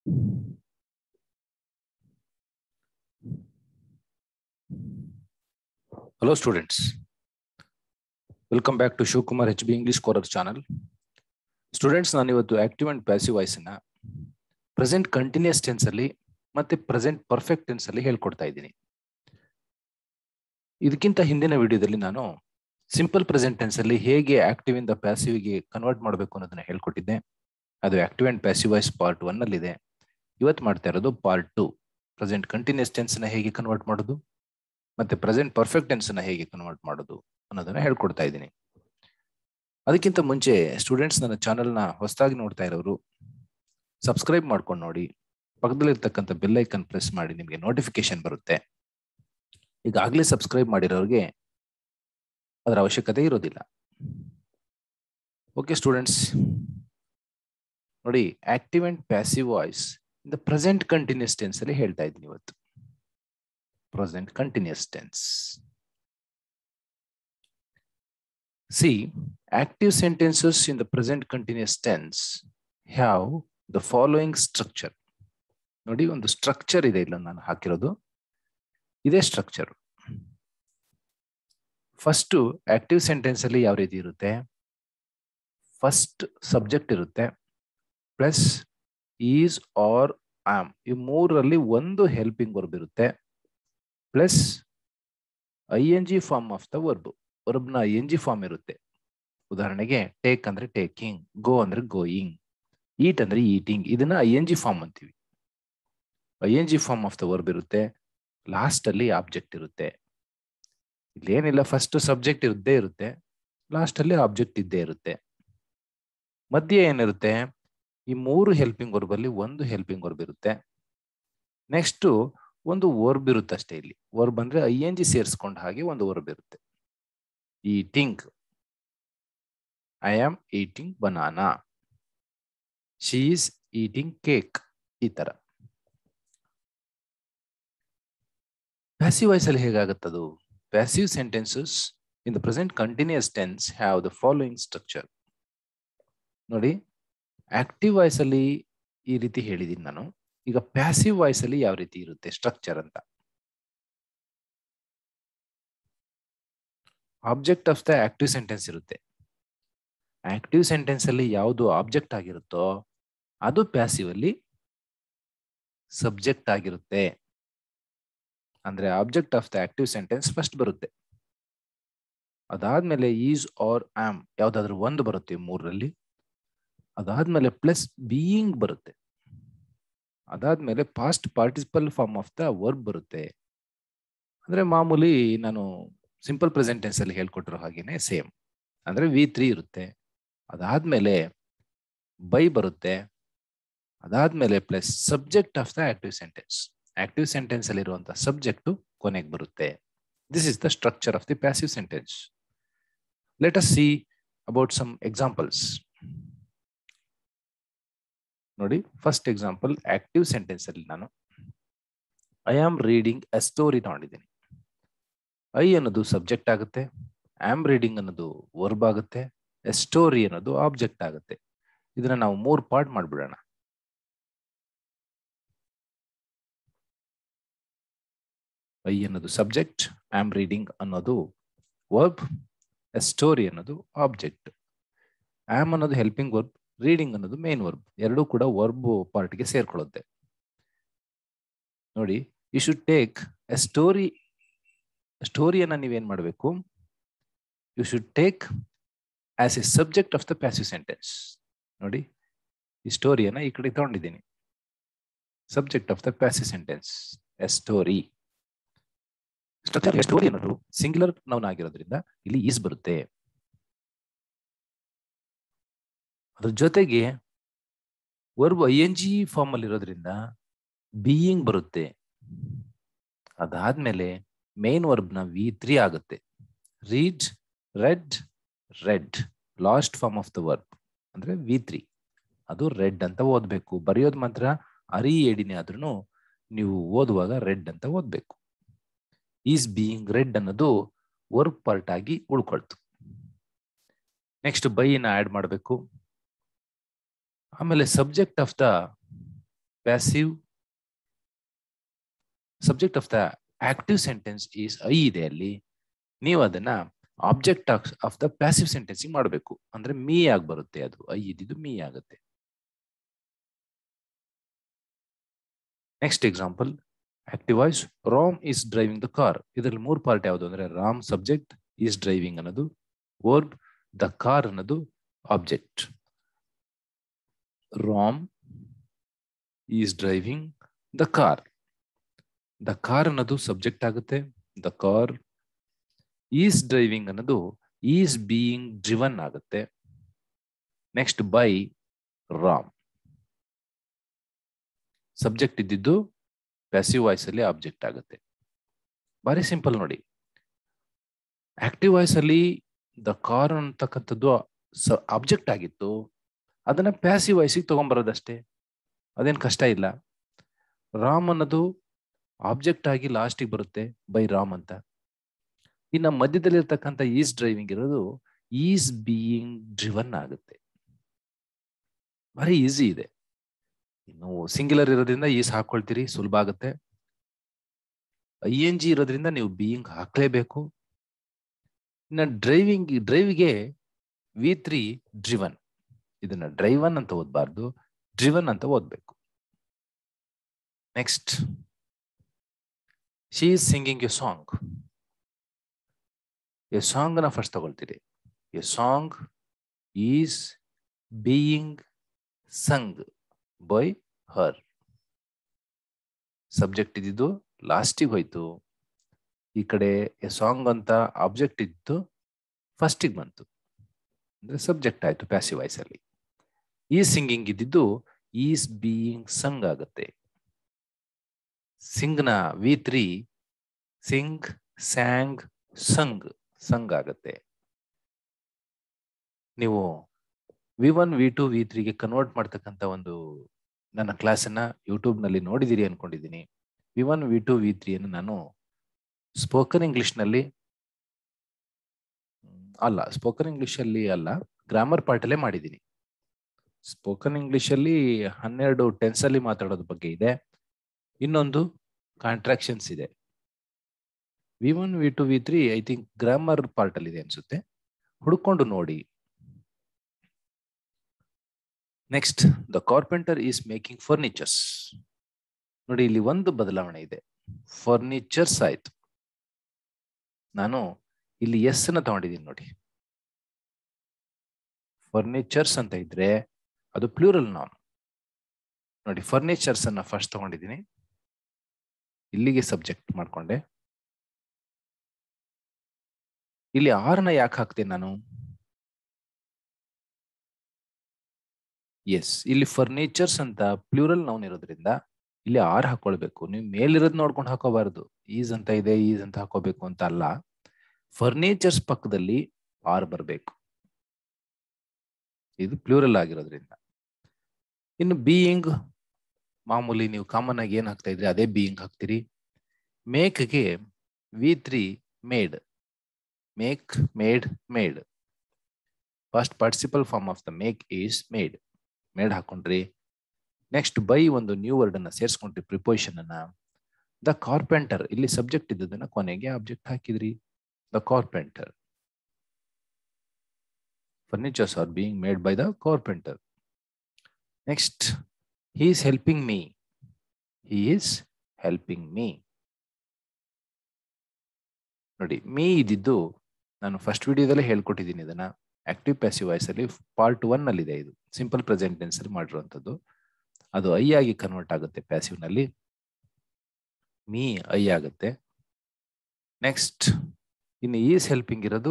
Hello students. Welcome back to Shivakumar H B English corner channel students ನಾನು ಇವತ್ತು active and passive voice ಅನ್ನ present continuous tense ಅಲ್ಲಿ ಮತ್ತೆ present perfect tense ಅಲ್ಲಿ ಹೇಳ್ಕೊಡ್ತಾ ಇದ್ದೀನಿ ಇದಕ್ಕಿಂತ ಹಿಂದಿನ ವಿಡಿಯೋದಲ್ಲಿ ನಾನು ಸಿಂಪಲ್ ಪ್ರೆಸೆಂಟ್ ಟೆನ್ಸ್ ಅಲ್ಲಿ ಹೇಗೆ ಆಕ್ಟಿವ್ ಇಂದ ಪ್ಯಾಸಿವ್ ಗೆ ಕನ್ವರ್ಟ್ ಮಾಡಬೇಕು ಅನ್ನೋದನ್ನ ಹೇಳ್ಕೊಟ್ಟಿದ್ದೆ ಅದು active and passive voice part one ಅಲ್ಲಿ ಇದೆ ಇವತ್ತು ಮಾಡ್ತಾ ಇರೋದು part two present continuous tense ನ ಹೇಗೆ ಕನ್ವರ್ಟ್ ಮಾಡೋದು ಮತ್ತೆ ಪ್ರೆಸೆಂಟ್ ಪರ್ಫೆಕ್ಟ್ ಟೆನ್ಸ್ ನ ಹೇಗೆ ಕನ್ವರ್ಟ್ ಮಾಡೋದು ಅನ್ನೋದನ್ನ ಹೇಳ್ಕೊಡ್ತಾ ಇದ್ದೀನಿ ಅದಕ್ಕಿಂತ ಮುಂಚೆ ಸ್ಟೂಡೆಂಟ್ಸ್ ನನ್ನ ಚಾನೆಲ್ನ ಹೊಸದಾಗಿ ನೋಡ್ತಾ ಇರೋರು ಸಬ್ಸ್ಕ್ರೈಬ್ ಮಾಡ್ಕೊಂಡು ನೋಡಿ ಪಕ್ಕದಲ್ಲಿರ್ತಕ್ಕಂಥ ಬೆಲ್ ಐಕನ್ ಪ್ರೆಸ್ ಮಾಡಿ ನಿಮಗೆ ನೋಟಿಫಿಕೇಶನ್ ಬರುತ್ತೆ ಈಗಾಗಲೇ ಸಬ್ಸ್ಕ್ರೈಬ್ ಮಾಡಿರೋರಿಗೆ ಅದರ ಅವಶ್ಯಕತೆ ಇರೋದಿಲ್ಲ ಓಕೆ ಸ್ಟೂಡೆಂಟ್ಸ್ ನೋಡಿ active and passive voice in the present continuous tense ಅಲ್ಲಿ ಹೇಳ್ತಾ ಇದ್ದೀನಿ ಇವತ್ತು present continuous tense See, active sentences in the present continuous tense have the following structure. ನೋಡಿ ಒಂದು ಸ್ಟ್ರಕ್ಚರ್ ಇದೆ ಇಲ್ಲ ನಾನು ಹಾಕಿರೋದು ಇದೇ ಸ್ಟ್ರಕ್ಚರ್ ಫಸ್ಟ್ ಆಕ್ಟಿವ್ ಸೆಂಟೆನ್ಸ್ ಅಲ್ಲಿ ಯಾವ ರೀತಿ ಇರುತ್ತೆ ಫಸ್ಟ್ ಸಬ್ಜೆಕ್ಟ್ ಇರುತ್ತೆ ಪ್ಲಸ್ ಈಸ್ ಆರ್ ಆಮ್ ಈ ಮೂರರಲ್ಲಿ ಒಂದು ಹೆಲ್ಪಿಂಗ್ ವರ್ಬ್ ಇರುತ್ತೆ plus I N G form of the verb ವರ್ಬ್ನ ಎನ್ ಜಿ ಫಾರ್ಮ್ ಇರುತ್ತೆ ಉದಾಹರಣೆಗೆ ಟೇಕ್ ಅಂದ್ರೆ ಟೇಕಿಂಗ್ ಗೋ ಅಂದ್ರೆ ಗೋಯಿಂಗ್ ಈಟ್ ಅಂದ್ರೆ ಈಟಿಂಗ್ ಇದನ್ನ ಐ ಎನ್ ಜಿ ಫಾರ್ಮ್ ಅಂತೀವಿ I N G form of the verb ಇರುತ್ತೆ ಲಾಸ್ಟ್ ಅಲ್ಲಿ ಆಬ್ಜೆಕ್ಟ್ ಇರುತ್ತೆ ಇಲ್ಲೇನಿಲ್ಲ ಫಸ್ಟ್ ಸಬ್ಜೆಕ್ಟ್ ಇದ್ದೇ ಇರುತ್ತೆ ಲಾಸ್ಟ್ ಅಲ್ಲಿ ಆಬ್ಜೆಕ್ಟ್ ಇದ್ದೇ ಇರುತ್ತೆ ಮಧ್ಯೆ ಏನಿರುತ್ತೆ ಈ ಮೂರು ಹೆಲ್ಪಿಂಗ್ ವರ್ಬ್ ಅಲ್ಲಿ ಒಂದು ಹೆಲ್ಪಿಂಗ್ ವರ್ಬ್ ಇರುತ್ತೆ ನೆಕ್ಸ್ಟ್ ಒಂದು ವರ್ಬ್ ಇರುತ್ತೆ ಅಷ್ಟೇ ಇಲ್ಲಿ ವರ್ಬ್ ಅಂದ್ರೆ ಐ ಎನ್ ಜಿ ಸೇರಿಸ್ಕೊಂಡ ಹಾಗೆ ಒಂದು ವರ್ಬ್ ಇರುತ್ತೆ eating I am eating banana she is eating cake ಈ ತರ ಪ್ಯಾಸಿವ್ ವಾಯ್ಸ್ ಅಲ್ಲಿ ಹೇಗಾಗುತ್ತದು passive sentences in the present continuous tense have the following structure ನೋಡಿ ಆಕ್ಟಿವ್ ವಾಯ್ಸ್ ಅಲ್ಲಿ ಈ ರೀತಿ ಹೇಳಿದೀನಿ ನಾನು ಈಗ ಪ್ಯಾಸಿವ್ ವಾಯ್ಸ್ ಅಲ್ಲಿ ಯಾವ ರೀತಿ ಇರುತ್ತೆ ಸ್ಟ್ರಕ್ಚರ್ ಅಂತ object of the active sentence ಇರುತ್ತೆ ಆಕ್ಟಿವ್ ಸೆಂಟೆನ್ಸ್ ಅಲ್ಲಿ ಯಾವುದು ಆಬ್ಜೆಕ್ಟ್ ಆಗಿರುತ್ತೋ ಅದು ಪ್ಯಾಸಿವ್ ಅಲ್ಲಿ ಸಬ್ಜೆಕ್ಟ್ ಆಗಿರುತ್ತೆ ಅಂದ್ರೆ object of the active sentence first ಬರುತ್ತೆ ಅದಾದ್ಮೇಲೆ ಈಸ್ ಆರ್ ಆಮ್ ಯಾವ್ದಾದ್ರು ಒಂದು ಬರುತ್ತೆ ಮೂರರಲ್ಲಿ ಅದಾದ್ಮೇಲೆ ಪ್ಲಸ್ ಬೀಯಿಂಗ್ ಬರುತ್ತೆ ಅದಾದ್ಮೇಲೆ past participle form of the verb ಬರುತ್ತೆ ಅಂದ್ರೆ ಮಾಮೂಲಿ ನಾನು ಸಿಂಪಲ್ ಪ್ರೆಸೆಂಟೆನ್ಸ್ ಅಲ್ಲಿ ಹೇಳ್ಕೊಟ್ಟಿರೋ ಹಾಗೇನೆ ಸೇಮ್ ಅಂದ್ರೆ ವಿ ತ್ರೀ ಇರುತ್ತೆ ಅದಾದ್ಮೇಲೆ ಬೈ ಬರುತ್ತೆ ಅದಾದ್ಮೇಲೆ plus subject of the active sentence active sentence ಅಲ್ಲಿ ಇರುವಂತಹ ಸಬ್ಜೆಕ್ಟ್ ಕೊನೆಗೆ ಬರುತ್ತೆ this is the structure of the passive sentence let us see about some examples ನೋಡಿ ಫಸ್ಟ್ ಎಕ್ಸಾಂಪಲ್ ಆಕ್ಟಿವ್ ಸೆಂಟೆನ್ಸ್ ಅಲ್ಲಿ ನಾನು I am reading a story ತಗೊಂಡಿದ್ದೀನಿ I ಅನ್ನೋದು subject ಆಗುತ್ತೆ ಆಮ್ ರೀಡಿಂಗ್ ಅನ್ನೋದು ವರ್ಬ್ ಆಗುತ್ತೆ ಎ ಸ್ಟೋರಿ ಅನ್ನೋದು ಆಬ್ಜೆಕ್ಟ್ ಆಗುತ್ತೆ ಇದನ್ನ ನಾವು ಮೂರು ಪಾರ್ಟ್ ಮಾಡ್ಬಿಡೋಣ ಐ ಅನ್ನೋದು ಸಬ್ಜೆಕ್ಟ್ ಆಮ್ ರೀಡಿಂಗ್ ಅನ್ನೋದು ವರ್ಬ್ ಎ ಸ್ಟೋರಿ ಅನ್ನೋದು ಆಬ್ಜೆಕ್ಟ್ ಆಮ್ ಅನ್ನೋದು ಹೆಲ್ಪಿಂಗ್ ವರ್ಬ್ ರೀಡಿಂಗ್ ಅನ್ನೋದು ಮೇನ್ ವರ್ಬ್ ಎರಡೂ ಕೂಡ ವರ್ಬ್ ಪಾರ್ಟ್ಗೆ ಸೇರ್ಕೊಳ್ಳುತ್ತೆ ನೋಡಿ you should take a story ಸ್ಟೋರಿಯನ್ನ ನೀವೇನ್ ಮಾಡಬೇಕು you should take as a subject of the passive sentence ನೋಡಿ ಈ ಸ್ಟೋರಿಯನ್ನ ಈ ಕಡೆ ತಗೊಂಡಿದ್ದೀನಿ subject of the passive sentence a story structure story ಅನ್ನೋದು ಸಿಂಗ್ಯುಲರ್ ನೌನ್ ಆಗಿರೋದ್ರಿಂದ ಇಲ್ಲಿ ಈಸ್ ಬರುತ್ತೆ ಅದ್ರ ಜೊತೆಗೆ verb I N G form ಅಲ್ಲಿ ಇರೋದ್ರಿಂದ ಬೀಯಿಂಗ್ ಬರುತ್ತೆ ಅದಾದ್ಮೇಲೆ ಮೇನ್ ವರ್ಬ್ ನ ವಿ ತ್ರೀ ಆಗುತ್ತೆ read read read last form of the verb ಅಂದ್ರೆ ವಿ ತ್ರೀ ಅದು ರೆಡ್ ಅಂತ ಓದ್ಬೇಕು ಬರೆಯೋದು ಮಾತ್ರ ಅರಿ ಏಡಿನೇ ಆದ್ರೂ ನೀವು ಓದುವಾಗ ರೆಡ್ ಅಂತ ಓದ್ಬೇಕು ಈಸ್ ಬೀಯಿಂಗ್ ರೆಡ್ ಅನ್ನೋದು ವರ್ಬ್ ಪಾರ್ಟ್ ಆಗಿ ಉಳ್ಕೊಳ್ತು ನೆಕ್ಸ್ಟ್ ಬೈನ ಆಡ್ ಮಾಡಬೇಕು ಆಮೇಲೆ subject of the passive subject of the active sentence is I ಇದೆ ಅಲ್ಲಿ ನೀವು ಅದನ್ನ ಆಬ್ಜೆಕ್ಟ್ ಆಫ್ ದ ಪ್ಯಾಸಿವ್ ಸೆಂಟೆನ್ಸಿಂಗ್ ಮಾಡಬೇಕು ಅಂದ್ರೆ ಮೀ ಆಗಿ ಬರುತ್ತೆ ಅದು ಐ ಇದ್ದಿದ್ದು ಮೀ ಆಗುತ್ತೆ next example active voice Ram is driving the car ಇದರಲ್ಲಿ ಮೂರು ಪಾರ್ಟ್ ಯಾವುದು ಅಂದ್ರೆ ರಾಮ್ ಸಬ್ಜೆಕ್ಟ್ ಈಸ್ ಡ್ರೈವಿಂಗ್ ಅನ್ನೋದು ವರ್ಬ್ ದ ಕಾರ್ ಅನ್ನೋದು object Ram is driving the car the car ಅನ್ನೋದು ಸಬ್ಜೆಕ್ಟ್ ಆಗುತ್ತೆ ದ ಕಾರ್ ಈಸ್ ಡ್ರೈವಿಂಗ್ ಅನ್ನೋದು ಈಸ್ ಬೀಯಿಂಗ್ ಡ್ರಿವನ್ ಆಗುತ್ತೆ ನೆಕ್ಸ್ಟ್ ಬೈ ರಾಮ್ ಸಬ್ಜೆಕ್ಟ್ ಇದ್ದಿದ್ದು ಪ್ಯಾಸಿವ್ ವಾಯ್ಸ್ ಅಲ್ಲಿ ಆಬ್ಜೆಕ್ಟ್ ಆಗುತ್ತೆ ಬಾರಿ ಸಿಂಪಲ್ ನೋಡಿ ಆಕ್ಟಿವ್ ವಾಯ್ಸ್ ಅಲ್ಲಿ ದ ಕಾರ್ ಅಂತಕ್ಕಂಥದ್ದು ಆಬ್ಜೆಕ್ಟ್ ಆಗಿತ್ತು ಅದನ್ನ ಪ್ಯಾಸಿವ್ ವಾಯ್ಸಿಗೆ ತಗೊಂಡ್ಬರೋದಷ್ಟೇ ಅದೇನು ಕಷ್ಟ ಇಲ್ಲ ರಾಮ್ ಅನ್ನೋದು ಆಬ್ಜೆಕ್ಟ್ ಆಗಿ ಲಾಸ್ಟಿಗೆ ಬರುತ್ತೆ ಬೈ ರಾಮ್ ಅಂತ ಇನ್ನು ಮಧ್ಯದಲ್ಲಿರ್ತಕ್ಕಂಥ ಈಸ್ ಡ್ರೈವಿಂಗ್ ಇರೋದು ಈಸ್ ಬೀಯಿಂಗ್ ಡ್ರಿವನ್ ಆಗುತ್ತೆ ಭಾರಿ ಈಸಿ ಇದೆ ಇನ್ನು ಸಿಂಗ್ಯುಲರ್ ಇರೋದ್ರಿಂದ ಈಸ್ ಹಾಕೊಳ್ತೀರಿ ಸುಲಭ ಆಗುತ್ತೆ ಐ ಎನ್ ಜಿ ಇರೋದ್ರಿಂದ ನೀವು ಬೀಯಿಂಗ್ ಹಾಕ್ಲೇಬೇಕು ಇನ್ನು ಡ್ರೈವಿಂಗ್ ಡ್ರೈವ್ಗೆ ವಿ ತ್ರೀ ಡ್ರಿವನ್ ಇದನ್ನ ಡ್ರೈವನ್ ಅಂತ ಓದ್ಬಾರ್ದು ಡ್ರಿವನ್ ಅಂತ ಓದ್ಬೇಕು next she is singing a song a song ನ ಫಸ್ಟ್ ತಗೊಳ್ತೀರಿ a song is being sung by her subject ಇದ್ದಿದ್ದು ಲಾಸ್ಟಿಗೆ ಹೋಯ್ತು ಈ ಕಡೆ ಎ ಸಾಂಗ್ ಅಂತ ಆಬ್ಜೆಕ್ಟ್ ಇದ್ದು ಫಸ್ಟಿಗೆ ಬಂತು ಅಂದ್ರೆ ಸಬ್ಜೆಕ್ಟ್ ಆಯ್ತು ಪ್ಯಾಸಿವ್ ವಾಯ್ಸ್ ಅಲ್ಲಿ ಈ ಸಿಂಗಿಂಗ್ ಇದ್ದಿದ್ದು ಈಸ್ ಬೀಯಿಂಗ್ ಸಂಗ್ ಆಗುತ್ತೆ ಸಿಂಗ್ ನ V three sing sang sung sung ಆಗುತ್ತೆ ನೀವು V one V two V ತ್ರೀಗೆ ಕನ್ವರ್ಟ್ ಮಾಡ್ತಕ್ಕಂಥ ಒಂದು ನನ್ನ ಕ್ಲಾಸನ್ನ ಯೂಟ್ಯೂಬ್ ನಲ್ಲಿ ನೋಡಿದಿರಿ ಅನ್ಕೊಂಡಿದ್ದೀನಿ V one V two V ತ್ರೀಯನ್ನು ನಾನು ಸ್ಪೋಕನ್ ಇಂಗ್ಲಿಷ್ ನಲ್ಲಿ ಅಲ್ಲ ಸ್ಪೋಕನ್ ಇಂಗ್ಲಿಷ್ ಅಲ್ಲಿ ಅಲ್ಲ ಗ್ರಾಮರ್ ಪಾರ್ಟ್ ಅಲ್ಲೇ ಮಾಡಿದ್ದೀನಿ ಸ್ಪೋಕನ್ ಇಂಗ್ಲಿಷ್ ಅಲ್ಲಿ ಹನ್ನೆರಡು ಟೆನ್ಸ್ ಅಲ್ಲಿ ಮಾತಾಡೋದ್ರ ಬಗ್ಗೆ ಇದೆ ಇನ್ನೊಂದು ಕಾಂಟ್ರಾಕ್ಷನ್ಸ್ ಇದೆ V one V two V three I think grammar part ಅಲ್ಲಿ ಇದೆ ಅನ್ಸುತ್ತೆ ಹುಡ್ಕೊಂಡು ನೋಡಿ next the carpenter is making furnitures ನೋಡಿ ಇಲ್ಲಿ ಒಂದು ಬದಲಾವಣೆ ಇದೆ ಫರ್ನಿಚರ್ಸ್ ಆಯ್ತು ನಾನು ಇಲ್ಲಿ ಎಸ್ ನ ತಗೊಂಡಿದ್ದೀನಿ ನೋಡಿ ಫರ್ನಿಚರ್ಸ್ ಅಂತ ಇದ್ರೆ ಅದು ಪ್ಲೂರಲ್ ನಾನ್ ನೋಡಿ ಫರ್ನಿಚರ್ಸ್ ಅನ್ನ ಫಸ್ಟ್ ತಗೊಂಡಿದ್ದೀನಿ ಇಲ್ಲಿಗೆ ಸಬ್ಜೆಕ್ಟ್ ಮಾಡ್ಕೊಂಡೆ ಇಲ್ಲಿ ಆರ್ನ ಯಾಕೆ ಹಾಕ್ತೇನೆ ನಾನು ಎಸ್ ಇಲ್ಲಿ ಫರ್ನಿಚರ್ಸ್ ಅಂತ ಪ್ಲೂರಲ್ ನೌನ್ ಇರೋದ್ರಿಂದ ಇಲ್ಲಿ ಆರ್ ಹಾಕೊಳ್ಬೇಕು ನೀವು ಮೇಲಿರೋದ್ ನೋಡ್ಕೊಂಡು ಹಾಕೋಬಾರ್ದು ಈಸ್ ಅಂತ ಇದೆ ಈಸ್ ಅಂತ ಹಾಕೋಬೇಕು ಅಂತ ಅಲ್ಲ ಫರ್ನಿಚರ್ಸ್ ಪಕ್ಕದಲ್ಲಿ ಆರ್ ಬರಬೇಕು ಇದು ಪ್ಲೂರಲ್ ಆಗಿರೋದ್ರಿಂದ ಇನ್ನು ಬೀಯಿಂಗ್ ಮಾಮೂಲಿ ನೀವು ಕಾಮನ್ ಆಗಿ ಏನ್ ಹಾಕ್ತಾ ಇದ್ರಿ ಅದೇ ಬೀಯಿಂಗ್ ಹಾಕ್ತೀರಿ ಮೇಕ್ಗೆ V three made make made made first participle form of the make is made made ಹಾಕೊಂಡ್ರಿ ನೆಕ್ಸ್ಟ್ ಬೈ ಒಂದು ನ್ಯೂ ವರ್ಡ್ ಅನ್ನ ಸೇರಿಸ್ಕೊಂಡ್ರಿ ಪ್ರಿಪೋಸಿಷನ್ ಅನ್ನ ದ ಕಾರ್ಪೆಂಟರ್ ಇಲ್ಲಿ ಸಬ್ಜೆಕ್ಟ್ ಇದ್ದದನ್ನ ಕೊನೆಗೆ ಆಬ್ಜೆಕ್ಟ್ ಹಾಕಿದ್ರಿ the carpenter furnitures are being made by the carpenter next he is helping me he is helping me ನೋಡಿ ಮೀ ಇದ್ದಿದ್ದು ನಾನು ಫಸ್ಟ್ ವಿಡಿಯೋದಲ್ಲೇ ಹೇಳ್ಕೊಟ್ಟಿದ್ದೀನಿ ಇದನ್ನ ಆಕ್ಟಿವ್ ಪ್ಯಾಸಿವ್ ವಾಯ್ಸ್ ಅಲ್ಲಿ ಪಾರ್ಟ್ ಒನ್ ಅಲ್ಲಿ ಇದೆ ಇದು ಸಿಂಪಲ್ ಪ್ರೆಸೆಂಟ್ ಟೆನ್ಸ್ ಅಲ್ಲಿ ಮಾಡಿರುವಂತದ್ದು ಅದು ಐ ಆಗಿ ಕನ್ವರ್ಟ್ ಆಗುತ್ತೆ ಪ್ಯಾಸಿವ್ ನಲ್ಲಿ ಮೀ ಐ ಆಗುತ್ತೆ ನೆಕ್ಸ್ಟ್ ಇನ್ನು ಈಸ್ ಹೆಲ್ಪಿಂಗ್ ಇರೋದು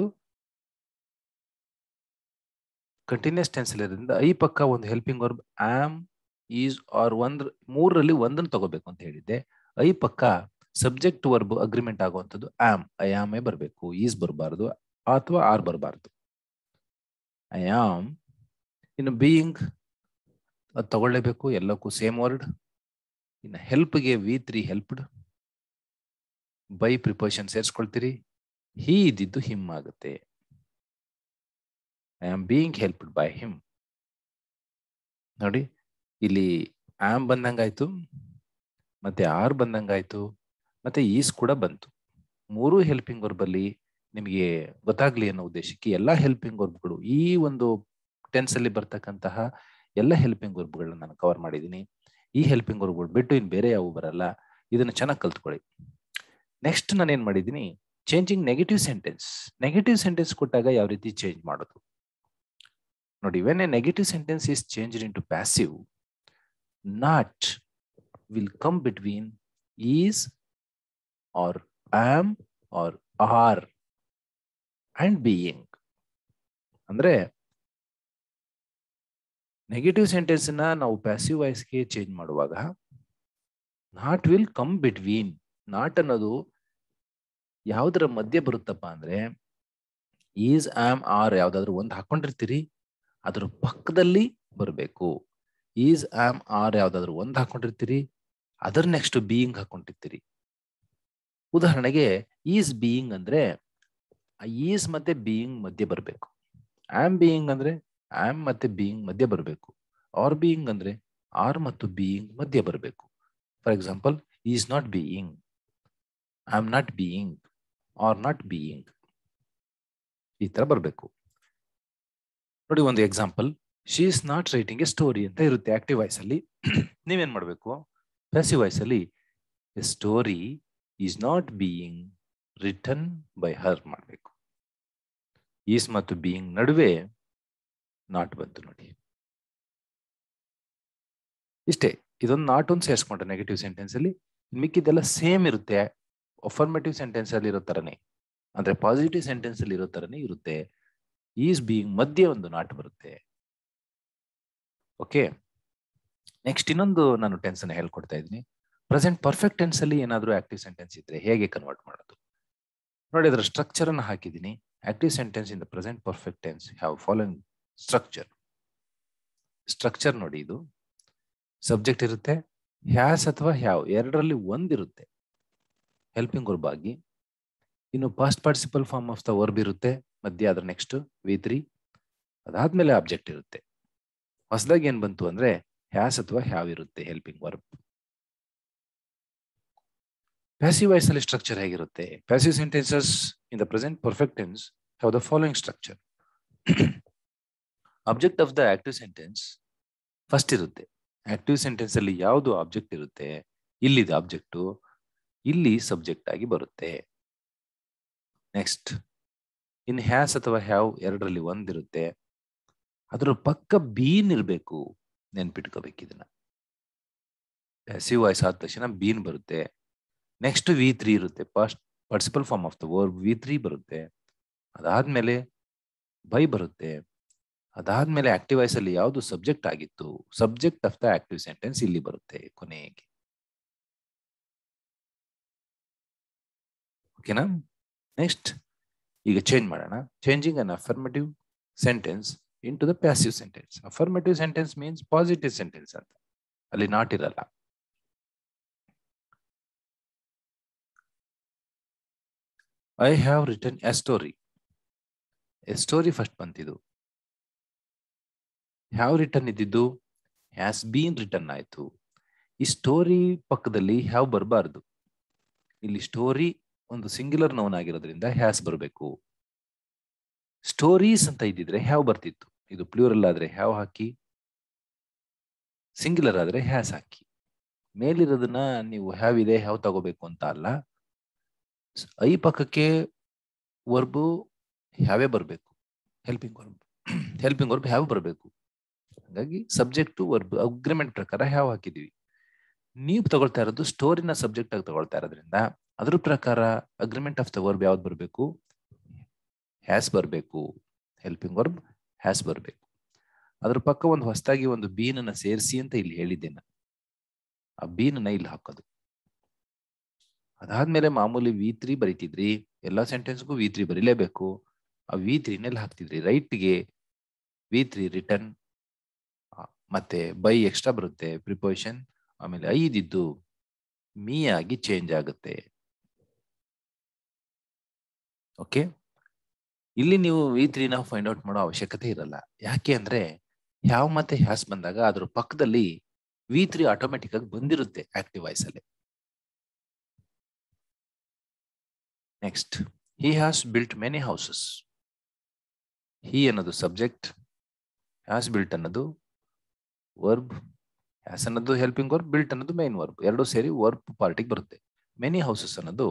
ಕಂಟಿನ್ಯೂಸ್ ಟೆನ್ಸ್ ಇರೋದ್ರಿಂದ ಐ ಪಕ್ಕ ಒಂದು helping verb am is are ಒಂದ್ ಮೂರರಲ್ಲಿ ಒಂದನ್ನು ತಗೋಬೇಕು ಅಂತ ಹೇಳಿದ್ದೆ ಐ ಪಕ್ಕ ಸಬ್ಜೆಕ್ಟ್ ವರ್ಬ್ ಅಗ್ರಿಮೆಂಟ್ ಆಗುವಂಥದ್ದು ಆಮ್ ಐ ಆಮೇ ಬರಬೇಕು ಈಸ್ ಬರಬಾರ್ದು ಅಥವಾ ಆರ್ ಬರಬಾರ್ದು ಐ ಆಮ್ ಇನ್ನು ಬೀಯಿಂಗ್ ಅದು ತಗೊಳ್ಳೇಬೇಕು ಎಲ್ಲಕ್ಕೂ ಸೇಮ್ ವರ್ಡ್ ಇನ್ನು ಹೆಲ್ಪ್ಗೆ V three helped by preposition ಸೇರಿಸ್ಕೊಳ್ತೀರಿ ಹೀ ಇದ್ದಿದ್ದು ಹಿಮ್ ಆಗುತ್ತೆ I am being helped by him ನೋಡಿ ಇಲ್ಲಿ ಆಮ್ ಬಂದಂಗಾಯ್ತು ಮತ್ತೆ ಆರ್ ಬಂದಂಗಾಯ್ತು ಮತ್ತೆ ಈಸ್ ಕೂಡ ಬಂತು ಮೂರು ಹೆಲ್ಪಿಂಗ್ ವರ್ಬಲ್ಲಿ ನಿಮಗೆ ಗೊತ್ತಾಗ್ಲಿ ಅನ್ನೋ ಉದ್ದೇಶಕ್ಕೆ ಎಲ್ಲ ಹೆಲ್ಪಿಂಗ್ ವರ್ಬ್ಗಳು ಈ ಒಂದು ಟೆನ್ಸ್ ಅಲ್ಲಿ ಬರ್ತಕ್ಕಂತಹ ಎಲ್ಲ ಹೆಲ್ಪಿಂಗ್ ವರ್ಬ್ಗಳನ್ನ ನಾನು ಕವರ್ ಮಾಡಿದ್ದೀನಿ ಈ ಹೆಲ್ಪಿಂಗ್ ವರ್ಬ್ಗಳು ಬಿಟ್ಟು ಇನ್ ಬೇರೆ ಯಾವ ಬರಲ್ಲ ಇದನ್ನ ಚೆನ್ನಾಗಿ ಕಲ್ತ್ಕೊಳ್ಳಿ ನೆಕ್ಸ್ಟ್ ನಾನು ಏನ್ ಮಾಡಿದ್ದೀನಿ changing negative sentence negative sentence ಕೊಟ್ಟಾಗ ಯಾವ ರೀತಿ ಚೇಂಜ್ ಮಾಡೋದು ನೋಡಿ when a negative sentence is change into passive not will come between is are am are are and being ಅಂದ್ರೆ ನೆಗೆಟಿವ್ ಸೆಂಟೆನ್ಸ್ ನ ನಾವು ಪ್ಯಾಸಿವ್ ವಾಯ್ಸ್ಗೆ ಚೇಂಜ್ ಮಾಡುವಾಗ not will come between not ಅನ್ನೋದು ಯಾವುದರ ಮಧ್ಯೆ ಬರುತ್ತಪ್ಪ ಅಂದ್ರೆ ಈಸ್ ಆಮ್ ಆರ್ ಯಾವ್ದಾದ್ರು ಒಂದು ಹಾಕೊಂಡಿರ್ತೀರಿ ಅದ್ರ ಪಕ್ಕದಲ್ಲಿ ಬರಬೇಕು ಈಸ್ ಆಮ್ ಆರ್ ಯಾವ್ದಾದ್ರು ಒಂದು ಹಾಕೊಂಡಿರ್ತೀರಿ ಅದರ ನೆಕ್ಸ್ಟ್ ಬೀಯಿಂಗ್ ಹಾಕೊಂಡಿರ್ತೀರಿ ಉದಾಹರಣೆಗೆ ಈಸ್ ಬೀಯಿಂಗ್ ಅಂದ್ರೆ ಈಸ್ ಮತ್ತೆ ಬೀಯಿಂಗ್ ಮಧ್ಯೆ ಬರಬೇಕು ಆಮ್ ಬೀಯಿಂಗ್ ಅಂದ್ರೆ ಆಮ್ ಮತ್ತೆ ಬೀಯಿಂಗ್ ಮಧ್ಯೆ ಬರಬೇಕು ಆರ್ ಬೀಯಿಂಗ್ ಅಂದ್ರೆ ಆರ್ ಮತ್ತು ಬೀಯಿಂಗ್ ಮಧ್ಯೆ ಬರಬೇಕು for example is not being I am not being are not being ಈ ತರ ಬರಬೇಕು ನೋಡಿ ಒಂದು example she is not writing a story ಅಂತ ಇರುತ್ತೆ ಆಕ್ಟಿವ್ ವಾಯ್ಸ್ ಅಲ್ಲಿ ನೀವೇನ್ ಮಾಡಬೇಕು ಪ್ಯಾಸಿವ್ ವಾಯ್ಸ್ ಅಲ್ಲಿ a story is not being written by ಹರ್ ಮಾಡಬೇಕು ಈಸ್ ಮತ್ತು ಬೀಯಿಂಗ್ ನಡುವೆ ನಾಟ್ ಬಂತು ನೋಡಿ ಇಷ್ಟೇ ಇದೊಂದು ನಾಟ್ ಒಂದು ಸೇರಿಸ್ಕೊಂಡ್ರೆ ನೆಗೆಟಿವ್ ಸೆಂಟೆನ್ಸ್ ಅಲ್ಲಿ ಮಿಕ್ಕಿದೆಲ್ಲ ಸೇಮ್ ಇರುತ್ತೆ ಅಫರ್ಮೇಟಿವ್ ಸೆಂಟೆನ್ಸ್ ಅಲ್ಲಿ ಇರೋ ತರನೇ ಅಂದ್ರೆ ಪಾಸಿಟಿವ್ ಸೆಂಟೆನ್ಸ್ ಅಲ್ಲಿ ಇರೋ ತರನೇ ಇರುತ್ತೆ ಈಸ್ ಬೀಯಿಂಗ್ ಮಧ್ಯೆ ಒಂದು ನಾಟ್ ಬರುತ್ತೆ ಓಕೆ ನೆಕ್ಸ್ಟ್ ಇನ್ನೊಂದು ನಾನು ಟೆನ್ಸ್ ಅನ್ನ ಹೇಳ್ಕೊಡ್ತಾ ಇದ್ದೀನಿ ಪ್ರೆಸೆಂಟ್ ಪರ್ಫೆಕ್ಟ್ ಟೆನ್ಸ್ ಅಲ್ಲಿ ಏನಾದರೂ ಆಕ್ಟಿವ್ ಸೆಂಟೆನ್ಸ್ ಇದ್ರೆ ಹೇಗೆ ಕನ್ವರ್ಟ್ ಮಾಡೋದು ನೋಡಿ ಅದರ ಸ್ಟ್ರಕ್ಚರ್ ಅನ್ನು ಹಾಕಿದ್ದೀನಿ active sentence in the present perfect tense have following structure structure ನೋಡಿ ಇದು ಸಬ್ಜೆಕ್ಟ್ ಇರುತ್ತೆ ಹ್ಯಾಸ್ ಅಥವಾ ಹ್ಯಾವ್ ಎರಡರಲ್ಲಿ ಒಂದಿರುತ್ತೆ ಹೆಲ್ಪಿಂಗ್ ವರ್ಬ್ ಆಗಿ ಇನ್ನು past participle form of the verb ಇರುತ್ತೆ ಮಧ್ಯೆ ಅದ್ರ ನೆಕ್ಸ್ಟ್ ವಿ ತ್ರೀ ಅದಾದ್ಮೇಲೆ ಆಬ್ಜೆಕ್ಟ್ ಇರುತ್ತೆ ಹೊಸದಾಗಿ ಏನ್ ಬಂತು ಅಂದ್ರೆ ಹ್ಯಾಸ್ ಅಥವಾ ಹ್ಯಾವ್ ಇರುತ್ತೆ ಹೆಲ್ಪಿಂಗ್ ವರ್ಬ್ ಪ್ಯಾಸಿವ್ ವಾಯ್ಸ್ ಅಲ್ಲಿ ಸ್ಟ್ರಕ್ಚರ್ ಹೇಗಿರುತ್ತೆ passive sentences in the present perfect tense have the following structure object of the active sentence first ಇರುತ್ತೆ ಆಕ್ಟಿವ್ ಸೆಂಟೆನ್ಸ್ ಅಲ್ಲಿ ಯಾವುದು ಆಬ್ಜೆಕ್ಟ್ ಇರುತ್ತೆ ಇಲ್ಲಿದೆ ಆಬ್ಜೆಕ್ಟು ಇಲ್ಲಿ ಸಬ್ಜೆಕ್ಟ್ ಆಗಿ ಬರುತ್ತೆ ನೆಕ್ಸ್ಟ್ ಇನ್ ಹ್ಯಾಸ್ ಅಥವಾ ಹ್ಯಾವ್ ಎರಡರಲ್ಲಿ ಒಂದಿರುತ್ತೆ ಅದರ ಪಕ್ಕ ಬೀನ್ ಇರಬೇಕು ನೆನ್ಪಿಟ್ಕೋಬೇಕು ಇದನ್ನ ಪ್ಯಾಸಿವ್ ವಾಯ್ಸ್ ಆದ ತಕ್ಷಣ ಬೀನ್ ಬರುತ್ತೆ ನೆಕ್ಸ್ಟ್ ವಿ ತ್ರೀ ಇರುತ್ತೆ first participle form of the verb V three ಬರುತ್ತೆ ಅದಾದ್ಮೇಲೆ ಬೈ ಬರುತ್ತೆ ಅದಾದ್ಮೇಲೆ ಆಕ್ಟಿವ್ ವಾಯ್ಸ್ ಅಲ್ಲಿ ಯಾವುದು ಸಬ್ಜೆಕ್ಟ್ ಆಗಿತ್ತು subject of the active sentence ಇಲ್ಲಿ ಬರುತ್ತೆ ಕೊನೆಗೆ ಓಕೆನಾ ನೆಕ್ಸ್ಟ್ ಈಗ ಚೇಂಜ್ ಮಾಡೋಣ changing an affirmative sentence into the passive sentence affirmative sentence means positive sentence ಅಂತ ಅಲ್ಲಿ ನಾಟ್ ಇರಲ್ಲ I have written a story a story first ಬಂತಿದ್ದು ಹ್ಯಾವ್ ರಿಟರ್ನ್ ಇದ್ದಿದ್ದು ಹ್ಯಾಸ್ ಬೀನ್ ರಿಟರ್ನ್ ಆಯ್ತು ಈ ಸ್ಟೋರಿ ಪಕ್ಕದಲ್ಲಿ ಹ್ಯಾವ್ ಬರಬಾರ್ದು ಇಲ್ಲಿ ಸ್ಟೋರಿ ಒಂದು ಸಿಂಗ್ಯುಲರ್ ನೌನ್ ಆಗಿರೋದ್ರಿಂದ ಹ್ಯಾಸ್ ಬರಬೇಕು ಸ್ಟೋರೀಸ್ ಅಂತ ಇದ್ದಿದ್ರೆ ಹ್ಯಾವ್ ಬರ್ತಿತ್ತು ಇದು ಪ್ಲೂರಲ್ ಆದ್ರೆ ಹ್ಯಾವ್ ಹಾಕಿ ಸಿಂಗ್ಯುಲರ್ ಆದ್ರೆ ಹ್ಯಾಸ್ ಹಾಕಿ ಮೇಲಿರೋದನ್ನ ನೀವು ಹ್ಯಾವ್ ಇದೆ ಹ್ಯಾವ್ ತಗೋಬೇಕು ಅಂತ ಅಲ್ಲ ಐ ಪಕ್ಕಕ್ಕೆ ವರ್ಬು ಹ್ಯಾವೇ ಬರಬೇಕು helping verb helping verb have ಬರಬೇಕು ಹಾಗಾಗಿ ಸಬ್ಜೆಕ್ಟ್ ವರ್ಬ್ ಅಗ್ರಿಮೆಂಟ್ ಪ್ರಕಾರ ಹ್ಯಾವ್ ಹಾಕಿದೀವಿ ನೀವು ತಗೊಳ್ತಾ ಇರೋದು ಸ್ಟೋರಿನ ಸಬ್ಜೆಕ್ಟ್ ಆಗಿ ತಗೊಳ್ತಾ ಇರೋದ್ರಿಂದ ಅದ್ರ ಪ್ರಕಾರ ಅಗ್ರಿಮೆಂಟ್ ಆಫ್ ದ ವರ್ಬ್ ಯಾವ್ದು ಬರಬೇಕು ಹ್ಯಾಸ್ ಬರಬೇಕು ಹೆಲ್ಪಿಂಗ್ ವರ್ಬ್ ಹ್ಯಾಸ್ ಬರಬೇಕು ಅದ್ರ ಪಕ್ಕ ಒಂದು ಹೊಸದಾಗಿ ಒಂದು ಬೀನನ್ನ ಸೇರಿಸಿ ಅಂತ ಇಲ್ಲಿ ಹೇಳಿದ್ದೆ ನಾನು ಆ ಬೀನನ್ನ ಇಲ್ಲಿ ಹಾಕೋದು ಅದಾದ್ಮೇಲೆ ಮಾಮೂಲಿ ವಿ ತ್ರೀ ಬರಿತಿದ್ರಿ ಎಲ್ಲಾ ಸೆಂಟೆನ್ಸ್ಗೂ ವಿ ತ್ರೀ ಬರೀಲೇಬೇಕು ಆ ವಿ ತ್ರೀನಲ್ಲಿ ಹಾಕ್ತಿದ್ರಿ ರೈಟ್ಗೆ ವಿ ತ್ರೀ ರಿಟರ್ನ್ ಮತ್ತೆ ಬೈ ಎಕ್ಸ್ಟ್ರಾ ಬರುತ್ತೆ ಪ್ರಿಪೋಸಿಷನ್ ಆಮೇಲೆ ಐದಿದ್ದು ಮೀ ಆಗಿ ಚೇಂಜ್ ಆಗುತ್ತೆ ಓಕೆ ಇಲ್ಲಿ ನೀವು ವಿ ತ್ರೀನ ಫೈಂಡ್ ಔಟ್ ಮಾಡೋ ಅವಶ್ಯಕತೆ ಇರಲ್ಲ ಯಾಕೆ ಅಂದ್ರೆ ಯಾವ ಮತ್ತೆ ಹ್ಯಾಸ್ ಬಂದಾಗ ಅದ್ರ ಪಕ್ಕದಲ್ಲಿ ವಿ ತ್ರೀ ಆಟೋಮೆಟಿಕ್ ಆಗಿ ಬಂದಿರುತ್ತೆ ಆಕ್ಟಿವ್ ವಾಯ್ಸ್ ಅಲ್ಲಿ next he has built many houses he ಅನ್ನೋದು ಸಬ್ಜೆಕ್ಟ್ ಹ್ಯಾಸ್ ಬಿಲ್ಟ್ ಅನ್ನೋದು ವರ್ಬ್ ಹ್ಯಾಸ್ ಅನ್ನೋದು ಹೆಲ್ಪಿಂಗ್ ವರ್ಬ್ ಬಿಲ್ಟ್ ಅನ್ನೋದು ಮೈನ್ ವರ್ಬ್ ಎರಡು ಸೇರಿ ವರ್ಬ್ ಪಾರ್ಟಿಗೆ ಬರುತ್ತೆ ಮೆನಿ ಹೌಸಸ್ ಅನ್ನೋದು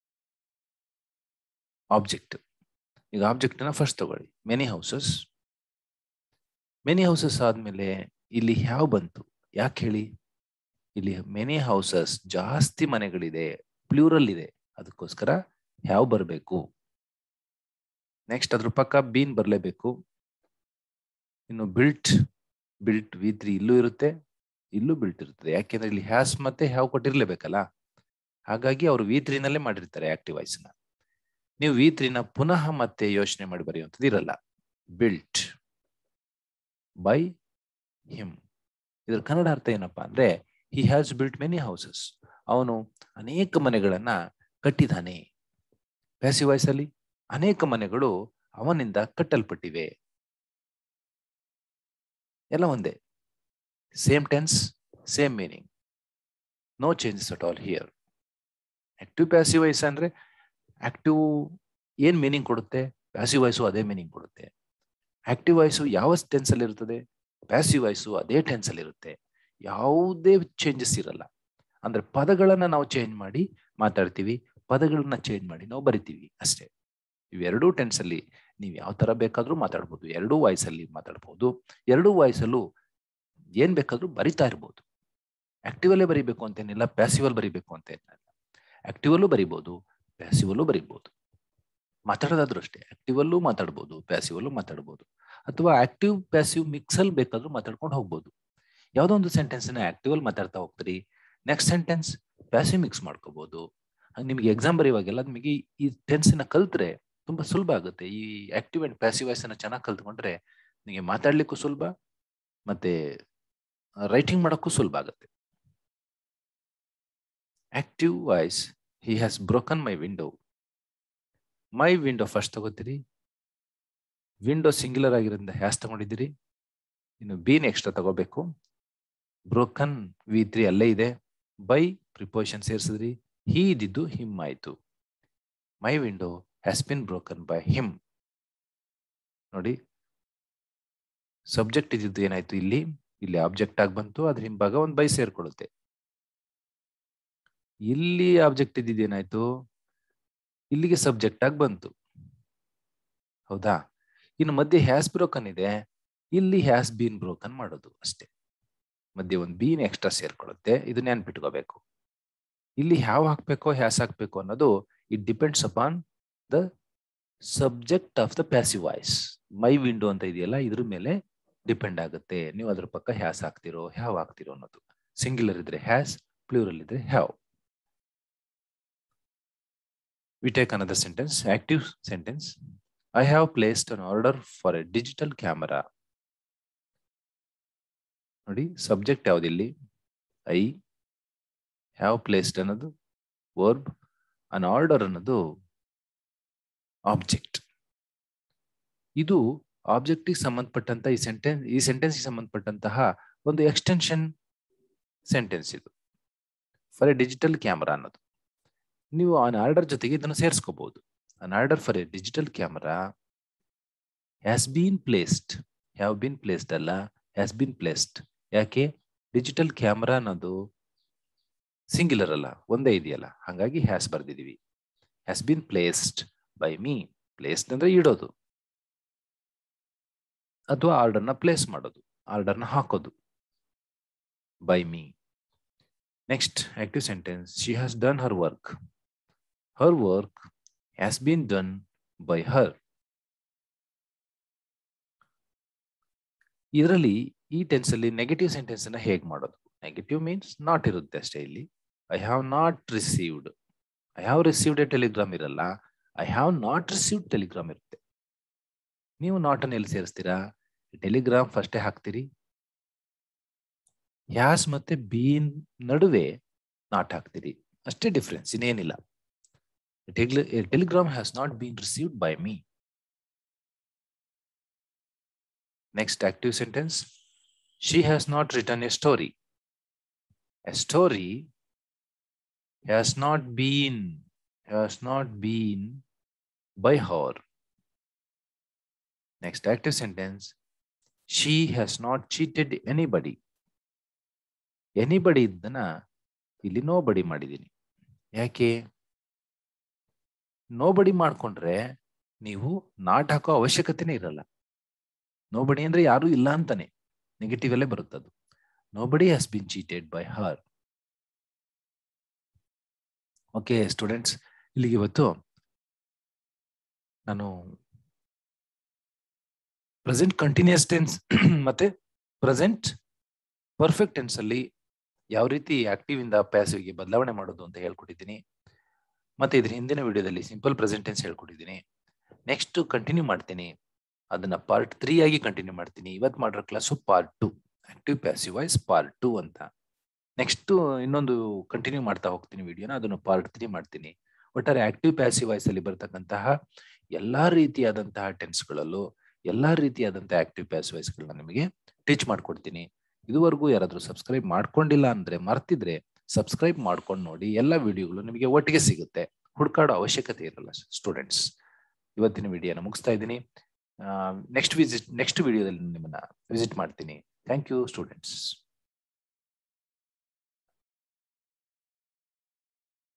ಆಬ್ಜೆಕ್ಟ್ ಈಗ ಆಬ್ಜೆಕ್ಟ್ ನ ಫಸ್ಟ್ ತಗೊಳ್ಳಿ ಮೆನಿ ಹೌಸಸ್ ಮೆನಿ ಹೌಸಸ್ ಆದ್ಮೇಲೆ ಇಲ್ಲಿ ಯಾವ ಬಂತು ಯಾಕೆ ಹೇಳಿ ಇಲ್ಲಿ ಮೆನಿ ಹೌಸಸ್ ಜಾಸ್ತಿ ಮನೆಗಳಿದೆ ಪ್ಲೂರಲ್ ಇದೆ ಅದಕ್ಕೋಸ್ಕರ ಯಾವ ಬರಬೇಕು ನೆಕ್ಸ್ಟ್ ಅದ್ರ ಪಕ್ಕ ಬೀನ್ ಬರಲೇಬೇಕು ಇನ್ನು ಬಿಲ್ಟ್ ಬಿಲ್ಟ್ ವಿ ತ್ರೀ ಇಲ್ಲೂ ಇರುತ್ತೆ ಇಲ್ಲೂ ಬಿಲ್ಟ್ ಇರ್ತದೆ ಯಾಕೆಂದ್ರೆ ಇಲ್ಲಿ ಹ್ಯಾಸ್ ಮತ್ತೆ ಹ್ಯಾವ್ ಕೊಟ್ಟಿರ್ಲೇಬೇಕಲ್ಲ ಹಾಗಾಗಿ ಅವರು ವಿ ತ್ರೀನಲ್ಲೇ ಮಾಡಿರ್ತಾರೆ ಆಕ್ಟಿವ್ ವಾಯ್ಸ್ ನ ನೀವು ವಿ ತ್ರೀನ ಪುನಃ ಮತ್ತೆ ಯೋಚನೆ ಮಾಡಿ ಬರೆಯುವಂಥದ್ದು ಇರಲ್ಲ ಬಿಲ್ಟ್ ಬೈ ಹಿಮ್ ಇದ್ರ ಕನ್ನಡ ಅರ್ಥ ಏನಪ್ಪಾ ಅಂದ್ರೆ he has built many houses ಅವನು ಅನೇಕ ಮನೆಗಳನ್ನ ಕಟ್ಟಿದ್ದಾನೆ ಪ್ಯಾಸಿವ್ ವಾಯ್ಸ್ ಅಲ್ಲಿ ಅನೇಕ ಮನೆಗಳು ಅವನಿಂದ ಕಟ್ಟಲ್ಪಟ್ಟಿವೆ ಎಲ್ಲ ಒಂದೇ same tense same meaning no changes at all here active passive voice ಅಂದ್ರೆ ಆಕ್ಟಿವ್ ಏನ್ ಮೀನಿಂಗ್ ಕೊಡುತ್ತೆ ಪ್ಯಾಸಿವ್ ವಾಯ್ಸು ಅದೇ ಮೀನಿಂಗ್ ಕೊಡುತ್ತೆ ಆಕ್ಟಿವ್ ವಾಯ್ಸು ಯಾವ ಟೆನ್ಸ್ ಅಲ್ಲಿ ಇರುತ್ತದೆ ಪ್ಯಾಸಿವ್ ವಾಯ್ಸು ಅದೇ ಟೆನ್ಸ್ ಅಲ್ಲಿ ಇರುತ್ತೆ ಯಾವುದೇ ಚೇಂಜಸ್ ಇರಲ್ಲ ಅಂದ್ರೆ ಪದಗಳನ್ನ ನಾವು ಚೇಂಜ್ ಮಾಡಿ ಮಾತಾಡ್ತೀವಿ ಪದಗಳನ್ನ ಚೇಂಜ್ ಮಾಡಿ ನಾವು ಬರಿತೀವಿ ಅಷ್ಟೇ ಇವೆರಡೂ ಟೆನ್ಸ್ ಅಲ್ಲಿ ನೀವು ಯಾವ ತರ ಬೇಕಾದ್ರೂ ಮಾತಾಡ್ಬೋದು ಎರಡೂ ವಾಯ್ಸ್ ಅಲ್ಲಿ ಮಾತಾಡ್ಬೋದು ಎರಡೂ ವಾಯ್ಸ್ ಅಲ್ಲೂ ಏನ್ ಬೇಕಾದ್ರೂ ಬರಿತಾ ಇರ್ಬೋದು ಆಕ್ಟಿವ್ ಅಲ್ಲೇ ಬರಿಬೇಕು ಅಂತೇನಿಲ್ಲ ಪ್ಯಾಸಿವ್ ಅಲ್ಲಿ ಬರಿಬೇಕು ಅಂತ ಏನಿಲ್ಲ ಆಕ್ಟಿವ್ ಅಲ್ಲೂ ಬರಿಬಹುದು ಪ್ಯಾಸಿವ್ ಅಲ್ಲೂ ಬರಿಬಹುದು ಮಾತಾಡೋದಾದ್ರೂ ಅಷ್ಟೇ ಆಕ್ಟಿವ್ ಅಲ್ಲೂ ಮಾತಾಡ್ಬೋದು ಪ್ಯಾಸಿವ್ ಅಲ್ಲೂ ಮಾತಾಡ್ಬೋದು ಅಥವಾ ಆಕ್ಟಿವ್ ಪ್ಯಾಸಿವ್ ಮಿಕ್ಸ್ ಅಲ್ಲಿ ಬೇಕಾದ್ರೂ ಮಾತಾಡ್ಕೊಂಡು ಹೋಗ್ಬೋದು ಯಾವುದೋ ಒಂದು ಸೆಂಟೆನ್ಸ್ ನ ಆಕ್ಟಿವ್ ಅಲ್ಲಿ ಮಾತಾಡ್ತಾ ಹೋಗ್ತೀರಿ ನೆಕ್ಸ್ಟ್ ಸೆಂಟೆನ್ಸ್ ಪ್ಯಾಸಿವ್ ಮಿಕ್ಸ್ ಮಾಡ್ಕೋಬಹುದು ನಿಮಗೆ ಎಕ್ಸಾಮ್ ಬರೆಯುವಾಗೆಲ್ಲ ನಿಮಗೆ ಈ ಟೆನ್ಸ್ ನ ಕಲ್ತ್ರೆ ತುಂಬಾ ಸುಲಭ ಆಗುತ್ತೆ ಈ ಆಕ್ಟಿವ್ ಅಂಡ್ ಪ್ಯಾಸಿವ್ ವಾಯ್ಸ್ ಅನ್ನ ಚೆನ್ನಾಗಿ ಕಲ್ತ್ಕೊಂಡ್ರೆ ನಿಮಗೆ ಮಾತಾಡ್ಲಿಕ್ಕೂ ಸುಲಭ ಮತ್ತೆ ರೈಟಿಂಗ್ ಮಾಡೋಕ್ಕೂ ಸುಲಭ ಆಗುತ್ತೆ active voice he has broken my window my window first ತಗೋತೀರಿ ವಿಂಡೋ ಸಿಂಗ್ಯುಲರ್ ಆಗಿರೋದ್ರಿಂದ ಹ್ಯಾಸ್ ತಗೊಂಡಿದ್ದೀರಿ ಇನ್ನು ಬೀನ್ ಎಕ್ಸ್ಟ್ರಾ ತಗೋಬೇಕು ಬ್ರೋಕನ್ ವಿ ತ್ರೀ ಅಲ್ಲೇ ಇದೆ ಬೈ ಪ್ರಿಪೋಷನ್ ಸೇರಿಸಿದ್ರಿ ಹೀ ಇದ್ದಿದ್ದು ಹಿಮ್ ಆಯ್ತು my window has been broken by him ನೋಡಿ ಸಬ್ಜೆಕ್ಟ್ ಇದ್ದಿದ್ದು ಏನಾಯ್ತು ಇಲ್ಲಿ ಇಲ್ಲಿ ಆಬ್ಜೆಕ್ಟ್ ಆಗಿ ಬಂತು ಅದ್ರ ಹಿಂಭಾಗ ಒಂದು ಬೈ ಸೇರ್ಕೊಳ್ಳುತ್ತೆ ಇಲ್ಲಿ ಆಬ್ಜೆಕ್ಟ್ ಇದ್ದಿದ್ದು ಏನಾಯ್ತು ಇಲ್ಲಿಗೆ ಸಬ್ಜೆಕ್ಟ್ ಆಗಿ ಬಂತು ಹೌದಾ ಇನ್ನು ಮಧ್ಯೆ ಹ್ಯಾಸ್ ಬ್ರೋಕನ್ ಇದೆ ಇಲ್ಲಿ ಹ್ಯಾಸ್ ಬೀನ್ ಬ್ರೋಕನ್ ಮಾಡೋದು ಅಷ್ಟೇ ಮಧ್ಯೆ ಒಂದು ಬೀನ್ ಎಕ್ಸ್ಟ್ರಾ ಸೇರ್ಕೊಳ್ಳುತ್ತೆ ಇದು ನೆನ್ಪಿಟ್ಕೋಬೇಕು ಇಲ್ಲಿ ಯಾವ ಹಾಕ್ಬೇಕೋ ಹ್ಯಾಸ್ ಹಾಕ್ಬೇಕು ಅನ್ನೋದು it depends upon the subject of the passive voice my window ಅಂತ ಇದೆಯಲ್ಲ ಇದ್ರ ಮೇಲೆ ಡಿಪೆಂಡ್ ಆಗುತ್ತೆ ನೀವು ಅದ್ರ ಪಕ್ಕ ಹ್ಯಾಸ್ ಹಾಕ್ತಿರೋ ಹ್ಯಾವ್ ಹಾಕ್ತಿರೋ ಅನ್ನೋದು ಸಿಂಗ್ಯುಲರ್ ಇದ್ರೆ ಹ್ಯಾಸ್ ಪ್ಲೂರಲ್ ಇದ್ರೆ have we take another sentence active sentence i have placed an order for a digital camera ನೋಡಿ ಸಬ್ಜೆಕ್ಟ್ ಯಾವ್ದಿಲ್ಲಿ ಐ ಹ್ಯಾವ್ ಪ್ಲೇಸ್ಡ್ ಅನ್ನೋದು ವರ್ಬ್ ಅನ್ ಆರ್ಡರ್ ಅನ್ನೋದು ಆಬ್ಜೆಕ್ಟ್ ಇದು ಆಬ್ಜೆಕ್ಟಿಗೆ ಸಂಬಂಧಪಟ್ಟಂತ ಈ ಸೆಂಟೆನ್ಸ್ ಈ ಸೆಂಟೆನ್ಸ್ಗೆ ಸಂಬಂಧಪಟ್ಟಂತಹ ಒಂದು ಎಕ್ಸ್ಟೆನ್ಷನ್ ಸೆಂಟೆನ್ಸ್ ಇದು ಫಾರ್ ಎ ಡಿಜಿಟಲ್ ಕ್ಯಾಮರಾ ಅನ್ನೋದು ನೀವು ಆನ್ ಆರ್ಡರ್ ಜೊತೆಗೆ ಇದನ್ನು ಸೇರಿಸ್ಕೋಬಹುದು an order for a digital camera has been placed have been placed ಅಲ್ಲ ಹ್ಯಾಸ್ ಬೀನ್ ಪ್ಲೇಸ್ಡ್ ಯಾಕೆ ಡಿಜಿಟಲ್ ಕ್ಯಾಮರಾ ಅನ್ನೋದು ಸಿಂಗ್ಯುಲರ್ ಅಲ್ಲ ಒಂದೇ ಇದೆಯಲ್ಲ ಹಾಗಾಗಿ ಹ್ಯಾಸ್ ಬರ್ದಿದೀವಿ has been placed by me placed ಅಂದ್ರೆ ಇಡೋದು ಅಥವಾ ಆರ್ಡರ್ನ ಪ್ಲೇಸ್ ಮಾಡೋದು ಆರ್ಡರ್ನ ಹಾಕೋದು by me next active sentence she has done her work her work has been done by her. ಇದರಲ್ಲಿ ಈ ಟೆನ್ಸ್ ಅಲ್ಲಿ ನೆಗೆಟಿವ್ ಸೆಂಟೆನ್ಸ್ ಅನ್ನ ಹೇಗೆ ಮಾಡೋದು ನೆಗೆಟಿವ್ ಮೀನ್ಸ್ ನಾಟ್ ಇರುತ್ತೆ ಅಷ್ಟೇ ಇಲ್ಲಿ I have not received I have received a telegram ಇರಲ್ಲ I have not received telegram ಇರುತ್ತೆ ನೀವು ನಾಟ್ ಅನ್ನು ಎಲ್ಲಿ ಸೇರಿಸ್ತೀರಾ ಟೆಲಿಗ್ರಾಮ್ ಫಸ್ಟೇ ಹಾಕ್ತೀರಿ ಹ್ಯಾಸ್ ಮತ್ತೆ ಬೀನ್ ನಡುವೆ ನಾಟ್ ಹಾಕ್ತೀರಿ ಅಷ್ಟೇ ಡಿಫ್ರೆನ್ಸ್ ಇನ್ನೇನಿಲ್ಲ A telegram has not been received by me. Next active sentence. She has not written a story. A story has not been has not been by her next active sentence she has not cheated anybody anybody ಇದ್ದನ ಇಲ್ಲಿ nobody ಮಾಡಿದ್ದೀನಿ ಯಾಕೆ nobody ಮಾಡ್ಕೊಂಡ್ರೆ ನೀವು not ಹಾಕೋ ಅವಶ್ಯಕತೆನೇ ಇರಲ್ಲ nobody ಅಂದ್ರೆ ಯಾರು ಇಲ್ಲ ಅಂತಾನೆ ನೆಗೆಟಿವ್ ಅಲ್ಲೇ ಬರುತ್ತದು nobody has been cheated by her okay students ಇಲ್ಲಿಗೆ ಇವತ್ತು ನಾನು ಪ್ರೆಸೆಂಟ್ ಕಂಟಿನ್ಯೂಸ್ ಟೆನ್ಸ್ ಮತ್ತೆ ಪ್ರೆಸೆಂಟ್ ಪರ್ಫೆಕ್ಟ್ ಟೆನ್ಸ್ ಅಲ್ಲಿ ಯಾವ ರೀತಿ ಆಕ್ಟಿವ್ ಇಂದ ಪ್ಯಾಸಿವ್ಗೆ ಬದಲಾವಣೆ ಮಾಡೋದು ಅಂತ ಹೇಳ್ಕೊಟ್ಟಿದ್ದೀನಿ ಮತ್ತೆ ಇದ್ರ ಹಿಂದಿನ ವಿಡಿಯೋದಲ್ಲಿ ಸಿಂಪಲ್ ಪ್ರೆಸೆಂಟ್ ಟೆನ್ಸ್ ಹೇಳ್ಕೊಟ್ಟಿದ್ದೀನಿ ನೆಕ್ಸ್ಟ್ ಕಂಟಿನ್ಯೂ ಮಾಡ್ತೀನಿ ಅದನ್ನ ಪಾರ್ಟ್ ತ್ರೀ ಆಗಿ ಕಂಟಿನ್ಯೂ ಮಾಡ್ತೀನಿ ಇವತ್ತು ಮಾಡಿರೋ class part two active passive voice part two ಅಂತ ನೆಕ್ಸ್ಟ್ ಇನ್ನೊಂದು ಕಂಟಿನ್ಯೂ ಮಾಡ್ತಾ ಹೋಗ್ತೀನಿ ವಿಡಿಯೋನ ಅದನ್ನು ಪಾರ್ಟ್ ತ್ರೀ ಮಾಡ್ತೀನಿ ಒಟ್ಟಾರೆ ಆಕ್ಟಿವ್ ಪ್ಯಾಸಿವ್ ವಾಯ್ಸ್ ಅಲ್ಲಿ ಬರ್ತಕ್ಕಂತಹ ಎಲ್ಲಾ ರೀತಿಯಾದಂತಹ ಟೆನ್ಸ್ಗಳಲ್ಲೂ ಎಲ್ಲಾ ರೀತಿಯಾದಂತಹ ಆಕ್ಟಿವ್ ಪ್ಯಾಸಿವ್ ವಾಯ್ಸ್ಗಳನ್ನ ನಿಮಗೆ ಟೀಚ್ ಮಾಡ್ಕೊಡ್ತೀನಿ ಇದುವರೆಗೂ ಯಾರಾದ್ರೂ ಸಬ್ಸ್ಕ್ರೈಬ್ ಮಾಡ್ಕೊಂಡಿಲ್ಲ ಅಂದ್ರೆ ಮರ್ತಿದ್ರೆ ಸಬ್ಸ್ಕ್ರೈಬ್ ಮಾಡ್ಕೊಂಡು ನೋಡಿ ಎಲ್ಲ ವಿಡಿಯೋಗಳು ನಿಮಗೆ ಒಟ್ಟಿಗೆ ಸಿಗುತ್ತೆ ಹುಡ್ಕಾಡೋ ಅವಶ್ಯಕತೆ ಇರಲ್ಲ ಸ್ಟೂಡೆಂಟ್ಸ್ ಇವತ್ತಿನ ವಿಡಿಯೋನ ಮುಗಿಸ್ತಾ ಇದ್ದೀನಿ ನೆಕ್ಸ್ಟ್ ವಿಸಿಟ್ ನೆಕ್ಸ್ಟ್ ವಿಡಿಯೋದಲ್ಲಿ ನಿಮ್ಮನ್ನ ವಿಸಿಟ್ ಮಾಡ್ತೀನಿ ಥ್ಯಾಂಕ್ ಯು ಸ್ಟೂಡೆಂಟ್ಸ್